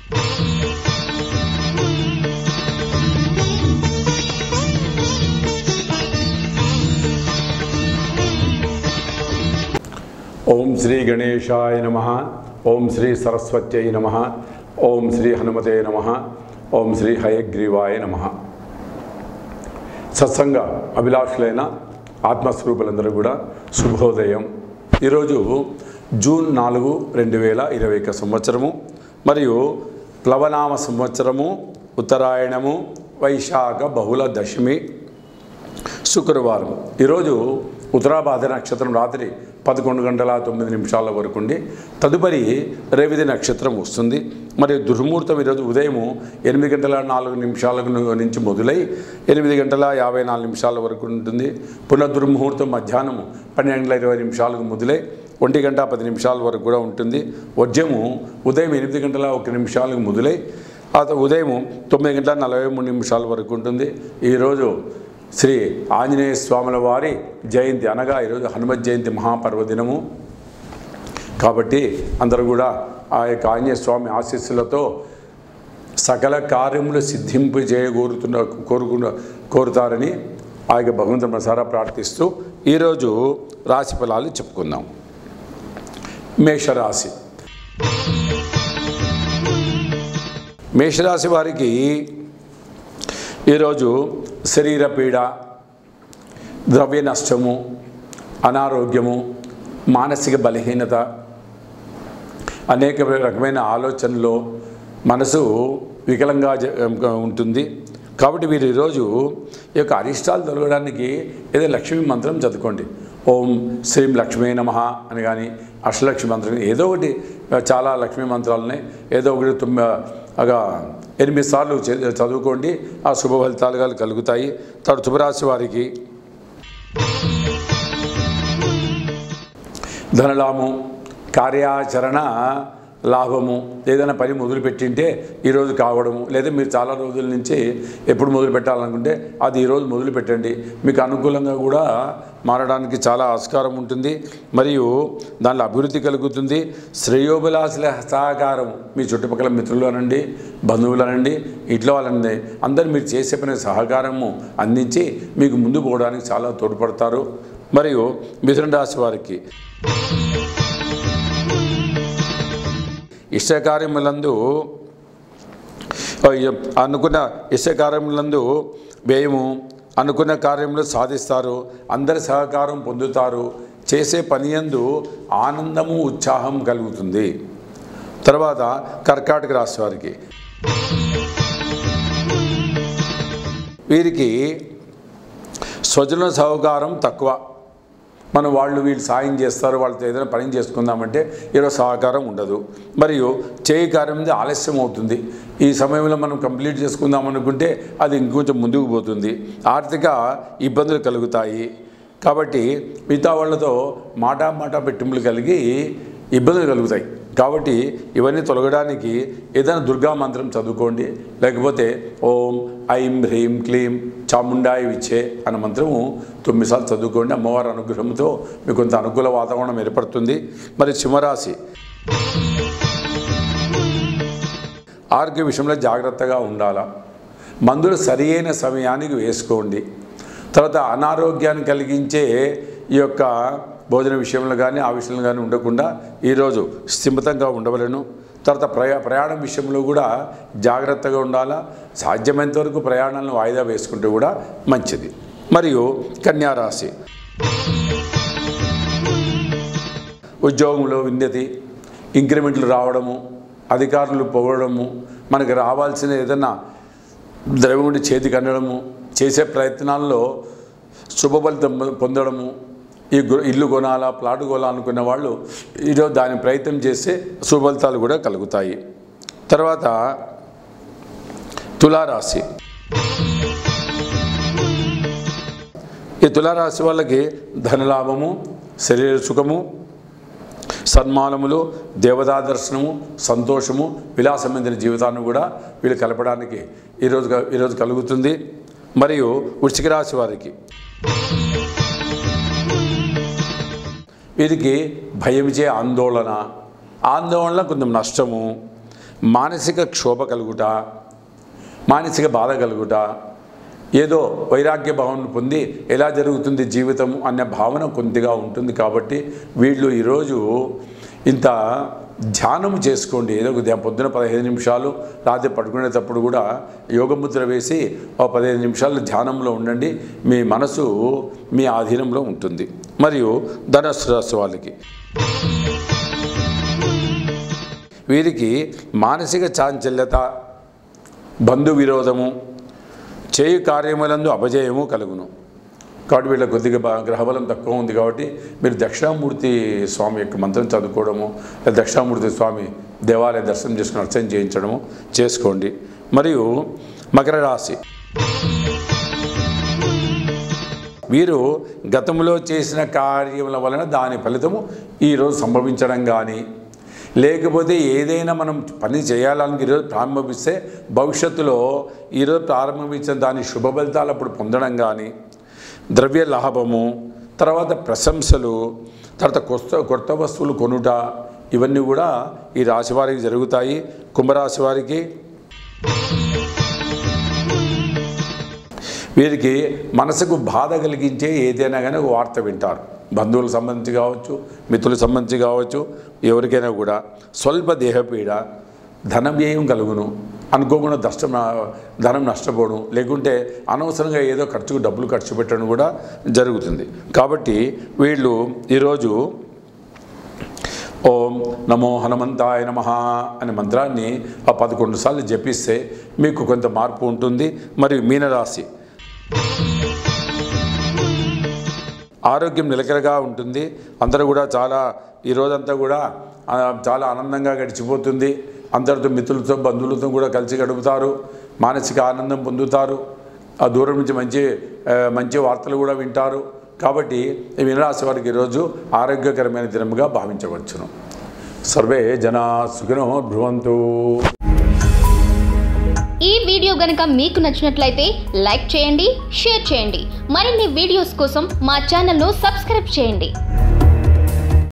ఓం శ్రీ గణేశాయ నమ ఓం శ్రీ సరస్వత్యై నమ ఓం శ్రీ హనుమతే నమ ఓం శ్రీ హయగ్రీవాయ నమ సత్సంగ అభిలాషులైన ఆత్మస్వరూపులందరూ కూడా శుభోదయం ఈరోజు జూన్ నాలుగు రెండు వేల ఇరవై ఒక సంవత్సరము మరియు ప్లవనామ సంవత్సరము ఉత్తరాయణము వైశాఖ బహుళ దశమి శుక్రవారం ఈరోజు ఉత్తరాభాద్ర నక్షత్రం రాత్రి పదకొండు గంటల తొమ్మిది నిమిషాల వరకు ఉండి తదుపరి రేవతి నక్షత్రం వస్తుంది మరియు దుర్ముహూర్తం ఈరోజు ఉదయం ఎనిమిది గంటల నాలుగు నిమిషాల నుంచి మొదలై ఎనిమిది గంటల యాభై నాలుగు నిమిషాల వరకు ఉంటుంది పునః దుర్ముహూర్తం మధ్యాహ్నం పన్నెండు గంటల ఇరవై నిమిషాలకు మొదలై ఒంటి గంట పది నిమిషాల వరకు కూడా ఉంటుంది వర్జము ఉదయం ఎనిమిది గంటల ఒక నిమిషాలకు మొదలై ఆ తర్వాత ఉదయం తొమ్మిది గంటల నలభై మూడు నిమిషాల వరకు ఉంటుంది ఈరోజు శ్రీ ఆంజనేయ స్వాముల వారి జయంతి అనగా ఈరోజు హనుమత్ జయంతి మహాపర్వదినము కాబట్టి అందరూ కూడా ఆ యొక్క ఆంజనేయ స్వామి ఆశీస్సులతో సకల కార్యములు సిద్ధింపు చేయగోరుతున్న కోరుకున్న కోరుతారని ఆ యొక్క భగవంతుని ప్రసార ప్రార్థిస్తూ ఈరోజు రాశి ఫలాలు చెప్పుకుందాం మేషరాశి మేషరాశి వారికి ఈరోజు శరీర పీడ ద్రవ్య నష్టము అనారోగ్యము మానసిక బలహీనత అనేక రకమైన ఆలోచనలు మనసు వికలంగా జ- ఉంటుంది కాబట్టి మీరు ఈరోజు ఈ యొక్క అరిష్టాలు తొలగడానికి ఏదో లక్ష్మీ మంత్రం చదువుకోండి ఓం శ్రీం లక్ష్మీ నమ అని కానీ అష్టలక్ష్మి మంత్రం ఏదో ఒకటి చాలా లక్ష్మీ మంత్రాలని ఏదో ఒకటి తొమ్మి అగా ఎనిమిది సార్లు చే- చదువుకోండి ఆ శుభ ఫలితాలుగా కలుగుతాయి తర్వాత శుభరాశి వారికి ధనలాభము కార్యాచరణ లాభము ఏదైనా పని మొదలుపెట్టింటే ఈరోజు కావడము లేదా మీరు చాలా రోజుల నుంచి ఎప్పుడు మొదలు పెట్టాలనుకుంటే అది ఈరోజు మొదలు పెట్టండి మీకు అనుకూలంగా కూడా మారడానికి చాలా ఆస్కారం ఉంటుంది మరియు దానిలో అభివృద్ధి కలుగుతుంది శ్రేయోభిలాషుల సహకారం మీ చుట్టుపక్కల మిత్రులు అనండి బంధువులు అనండి ఇంట్లో వాళ్ళండి అందరూ మీరు చేసే పని సహకారము అందించి మీకు ముందు పోవడానికి చాలా తోడ్పడతారు మరియు మిథున రాశి వారికి ఇష్టకార్యములందు అనుకున్న ఇష్టకార్యములందు వ్యయము అనుకున్న కార్యములు సాధిస్తారు అందరి సహకారం పొందుతారు చేసే పని యందు ఆనందము ఉత్సాహం కలుగుతుంది తర్వాత కర్కాటక రాశి వారికి వీరికి స్వజన సహకారం తక్కువ మనం వాళ్ళు వీళ్ళు సాయం చేస్తారు వాళ్ళతో ఏదైనా పని చేసుకుందామంటే ఈరోజు సహకారం ఉండదు మరియు చేయి కార్యం మీద ఆలస్యం అవుతుంది ఈ సమయంలో మనం కంప్లీట్ చేసుకుందాం అనుకుంటే అది ఇంకొంచెం ముందుకు పోతుంది ఆర్థిక ఇబ్బందులు కలుగుతాయి కాబట్టి మిగతా వాళ్ళతో మాటా మాటా పెట్టింపులు కలిగి ఇబ్బందులు కలుగుతాయి కాబట్టి ఇవన్నీ తొలగడానికి ఏదైనా దుర్గా మంత్రం చదువుకోండి లేకపోతే ఓం ఐం హ్రీం క్లీం చాముండాయి విచ్చే అన్న మంత్రము తొమ్మిది సార్లు చదువుకోండి అమ్మవారి అనుగ్రహంతో మీకు కొంత అనుకూల వాతావరణం ఏర్పడుతుంది మరి సింహరాశి ఆరోగ్య విషయంలో జాగ్రత్తగా ఉండాలా మందులు సరి అయిన సమయానికి వేసుకోండి తర్వాత అనారోగ్యాన్ని కలిగించే ఈ యొక్క భోజన విషయంలో కానీ ఆ విషయంలో కానీ ఉండకుండా ఈరోజు స్థిమితంగా ఉండవలను తర్వాత ప్రయా ప్రయాణం విషయంలో కూడా జాగ్రత్తగా ఉండాలా సాధ్యమైనంత వరకు ప్రయాణాలను వాయిదా వేసుకుంటే కూడా మంచిది మరియు కన్యారాశి ఉద్యోగంలో విన్నతి ఇంక్రిమెంట్లు రావడము అధికారులు పొగడము మనకు రావాల్సిన ఏదైనా ద్రవ్యం ఉండి చేతికి అందడము చేసే ప్రయత్నాల్లో శుభ ఫలితం పొందడము ఈ గు- ఇల్లు కొనాలా ప్లాట్ కొనాలా అనుకున్న వాళ్ళు ఈరోజు దాని ప్రయత్నం చేస్తే శుభ ఫలితాలు కూడా కలుగుతాయి తర్వాత తులారాశి ఈ తులారాశి వాళ్ళకి ధనలాభము శరీర సుఖము సన్మానములు దేవతా దర్శనము సంతోషము విలాసమైన జీవితాన్ని కూడా వీళ్ళు కలపడానికి ఈరోజు క- ఈరోజు కలుగుతుంది మరియు వృశ్చిక రాశి వారికి వీరికి భయమిచే ఆందోళన ఆందోళన కొంచెం నష్టము మానసిక క్షోభ కలుగుట మానసిక బాధ కలుగుట ఏదో వైరాగ్య భావన పొంది ఎలా జరుగుతుంది జీవితం అనే భావన కొద్దిగా ఉంటుంది కాబట్టి వీళ్ళు ఈరోజు ఇంత ధ్యానం చేసుకోండి ఏదో ఒక ధ్యానం పొద్దున పదిహేను నిమిషాలు రాత్రి పడుకునేటప్పుడు కూడా యోగముద్ర వేసి ఒక పదిహేను నిమిషాలు ధ్యానంలో ఉండండి మీ మనసు మీ ఆధీనంలో ఉంటుంది మరియు ధనస్సు రాశి వాళ్ళకి వీరికి మానసిక చాంచల్యత బంధు విరోధము చేయు కార్యములందు అపజయము కలుగును కాబట్టి వీళ్ళ కొద్దిగా బా గ్రహబలం తక్కువ ఉంది కాబట్టి మీరు దక్షిణామూర్తి స్వామి యొక్క మంత్రం చదువుకోవడము లేదా దక్షిణామూర్తి స్వామి దేవాలయ దర్శనం చేసుకుని అర్చన చేయించడము చేసుకోండి మరియు మకర రాశి వీరు గతంలో చేసిన కార్యముల వలన దాని ఫలితము ఈరోజు సంభవించడం కానీ లేకపోతే ఏదైనా మనం పని చేయాలని ఈరోజు ప్రారంభిస్తే భవిష్యత్తులో ఈరోజు ప్రారంభించిన దాని శుభ ఫలితాలు అప్పుడు పొందడం కానీ ద్రవ్య లాభము తర్వాత ప్రశంసలు తర్వాత కొత్త కొత్త వస్తువులు కొనుట ఇవన్నీ కూడా ఈ రాశి వారికి జరుగుతాయి కుంభరాశి వారికి వీరికి మనసుకు బాధ కలిగించే ఏదైనా కానీ ఒక వార్త వింటారు బంధువులకు సంబంధించి కావచ్చు మిత్రులకు సంబంధించి కావచ్చు ఎవరికైనా కూడా స్వల్ప దేహపీడ ధన వ్యయం కలుగును అనుకోకుండా నష్టం ధనం నష్టపోవడం లేకుంటే అనవసరంగా ఏదో ఖర్చుకు డబ్బులు ఖర్చు పెట్టడం కూడా జరుగుతుంది కాబట్టి వీళ్ళు ఈరోజు ఓం నమో హనుమంతాయ నమ అనే మంత్రాన్ని ఆ పదకొండు సార్లు జపిస్తే మీకు కొంత మార్పు ఉంటుంది మరియు మీనరాశి ఆరోగ్యం నిలకడగా ఉంటుంది అందరూ కూడా చాలా ఈ రోజంతా కూడా ఆ, చాలా ఆనందంగా గడిచిపోతుంది అందరితో మిత్రులతో బంధువులతో కూడా కలిసి గడుపుతారు మానసిక ఆనందం పొందుతారు ఆ దూరం నుంచి మంచి ఆ, మంచి వార్తలు కూడా వింటారు కాబట్టి ఈ మీనరాశి వారికి ఈరోజు ఆరోగ్యకరమైన దినముగా భావించవచ్చును సర్వే జనా సుఖినో భ్రువంతు ఈ వీడియో గనుక మీకు నచ్చినట్లయితే లైక్ చేయండి షేర్ చేయండి మరిన్ని వీడియోస్ కోసం మా ఛానల్ను సబ్స్క్రైబ్ చేయండి